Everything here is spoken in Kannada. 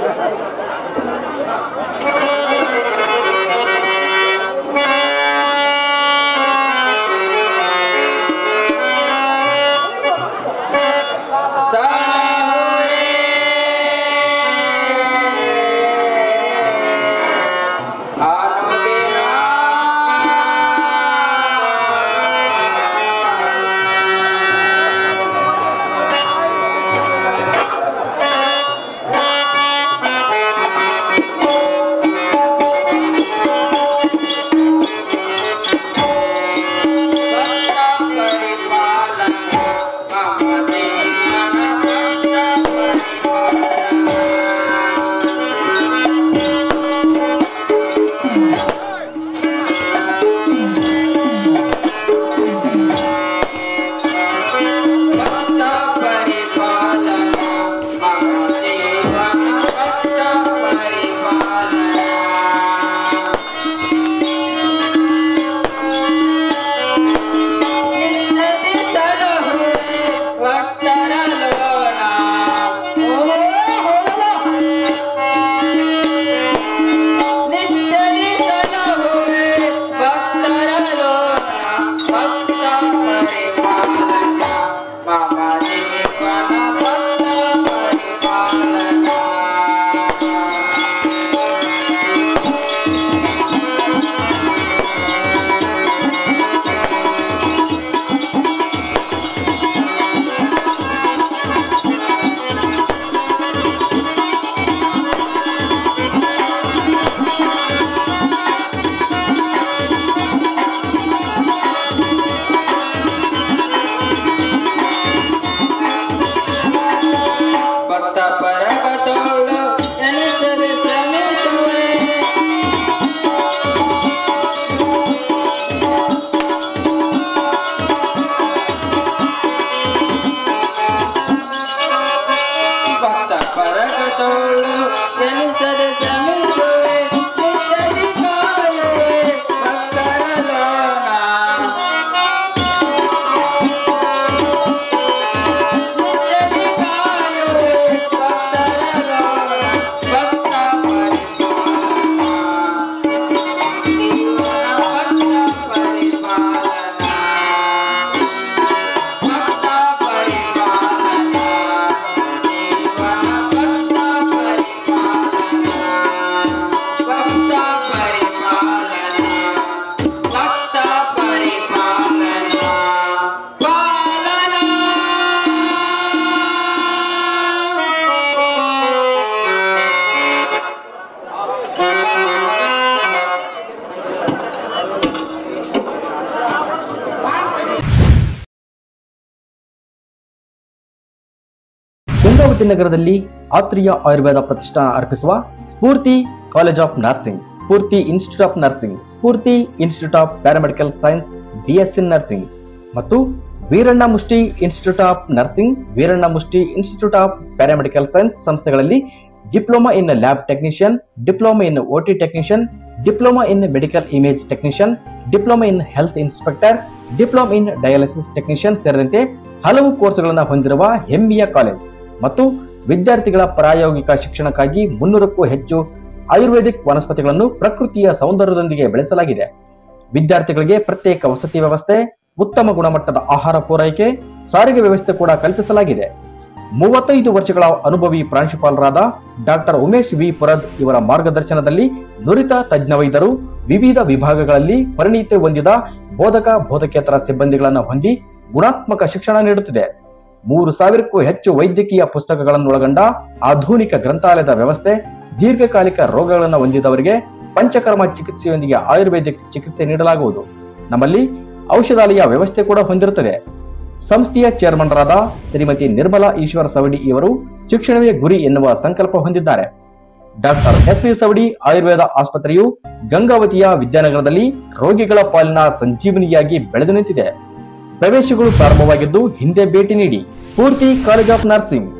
ಭಕ್ತ ಪರಕತೋಳು ಎನಿಸದೆ ಶ್ರಮಿಸುವೆ ಭಕ್ತ ಪರಕತೋಳು ಎನಿಸದೆ ಶ್ರಮಿಸುವೆ ನಿತ್ಯದಿ ಕಾಯುವೆ ಭಕ್ತರ ಲೋಣ ನಿತ್ಯದಿ ಕಾಯುವೆ ಭಕ್ತರ ಲೋಣ ಭಕ್ತ ಪರಿಪಾಲನ ಜೀವನ ಭಕ್ತ ಪರಿಪಾಲನ ಭಕ್ತ ಪರಿಪಾಲನ ಜೀವನ ಭಕ್ತ ಪರಿಪಾಲನ ಭಕ್ತ ಪರಿಪಾಲನ ಭಕ್ತ ಪರಿಪಾಲನ ಪಾಲನ ಗಂಗಾವತಿ ನಗರದಲ್ಲಿ ಆತ್ರಿಯ ಆಯುರ್ವೇದ ಪ್ರತಿಷ್ಠಾನ ಅರ್ಪಿಸುವ Spoorthi college of nursing Spoorthi institute of nursing Spoorthi institute of paramedical science BSc nursing ಮತ್ತು Veeranna Mushti institute of nursing Veeranna Mushti institute of paramedical science ಸಂಸ್ಥೆಗಳಲ್ಲಿ diploma in lab technician diploma in OT technician diploma in medical image technician diploma in health inspector diploma in dialysis technician ಸೇರಿದಂತೆ ಹಲವು ಕೋರ್ಸ್ಗಳನ್ನು ಹೊಂದಿರುವ ಹೆಮ್ಮೆಯ ಕಾಲೇಜ್ ಮತ್ತು ವಿದ್ಯಾರ್ಥಿಗಳ ಪ್ರಾಯೋಗಿಕ ಶಿಕ್ಷಣಕ್ಕಾಗಿ ಮುನ್ನೂರಕ್ಕೂ ಹೆಚ್ಚು ಆಯುರ್ವೇದಿಕ್ ವನಸ್ಪತಿಗಳನ್ನು ಪ್ರಕೃತಿಯ ಸೌಂದರ್ಯದೊಂದಿಗೆ ಬೆಳೆಸಲಾಗಿದೆ ವಿದ್ಯಾರ್ಥಿಗಳಿಗೆ ಪ್ರತ್ಯೇಕ ವಸತಿ ವ್ಯವಸ್ಥೆ ಉತ್ತಮ ಗುಣಮಟ್ಟದ ಆಹಾರ ಪೂರೈಕೆ ಸಾರಿಗೆ ವ್ಯವಸ್ಥೆ ಕೂಡ ಕಲ್ಪಿಸಲಾಗಿದೆ ಮೂವತ್ತೈದು ವರ್ಷಗಳ ಅನುಭವಿ ಪ್ರಾಂಶುಪಾಲರಾದ ಡಾಕ್ಟರ್ ಉಮೇಶ್ ವಿ ಪುರದ್ ಇವರ ಮಾರ್ಗದರ್ಶನದಲ್ಲಿ ನುರಿತ ತಜ್ಞ ವೈದ್ಯರು ವಿವಿಧ ವಿಭಾಗಗಳಲ್ಲಿ ಪರಿಣಿತಿ ಹೊಂದಿದ ಬೋಧಕ ಬೋಧಕೇತರ ಸಿಬ್ಬಂದಿಗಳನ್ನು ಹೊಂದಿ ಗುಣಾತ್ಮಕ ಶಿಕ್ಷಣ ನೀಡುತ್ತಿದೆ ಮೂರು ಸಾವಿರಕ್ಕೂ ಹೆಚ್ಚು ವೈದ್ಯಕೀಯ ಪುಸ್ತಕಗಳನ್ನು ಒಳಗೊಂಡ ಆಧುನಿಕ ಗ್ರಂಥಾಲಯದ ವ್ಯವಸ್ಥೆ ದೀರ್ಘಕಾಲಿಕ ರೋಗಗಳನ್ನು ಹೊಂದಿದವರಿಗೆ ಪಂಚಕರ್ಮ ಚಿಕಿತ್ಸೆಯೊಂದಿಗೆ ಆಯುರ್ವೇದಿಕ್ ಚಿಕಿತ್ಸೆ ನೀಡಲಾಗುವುದು ನಮ್ಮಲ್ಲಿ ಔಷಧಾಲಯ ವ್ಯವಸ್ಥೆ ಕೂಡ ಹೊಂದಿರುತ್ತದೆ ಸಂಸ್ಥೆಯ ಚೇರ್ಮನ್ರಾದ ಶ್ರೀಮತಿ ನಿರ್ಮಲಾ ಈಶ್ವರ ಸವಡಿ ಇವರು ಶಿಕ್ಷಣವೇ ಗುರಿ ಎನ್ನುವ ಸಂಕಲ್ಪ ಹೊಂದಿದ್ದಾರೆ ಡಾಕ್ಟರ್ ಎಸ್ ವಿ ಸವಡಿ ಆಯುರ್ವೇದ ಆಸ್ಪತ್ರೆಯು ಗಂಗಾವತಿಯ ವಿದ್ಯಾನಗರದಲ್ಲಿ ರೋಗಿಗಳ ಪಾಲಿನ ಸಂಜೀವನಿಯಾಗಿ ಬೆಳೆದು ನಿಂತಿದೆ ಪ್ರವೇಶಗಳು ಪ್ರಾರಂಭವಾಗಿದ್ದು ಹಿಂದೆ ಭೇಟಿ ನೀಡಿ ಪೂರ್ತಿ ಕಾಲೇಜ್ ಆಫ್ ನರ್ಸಿಂಗ್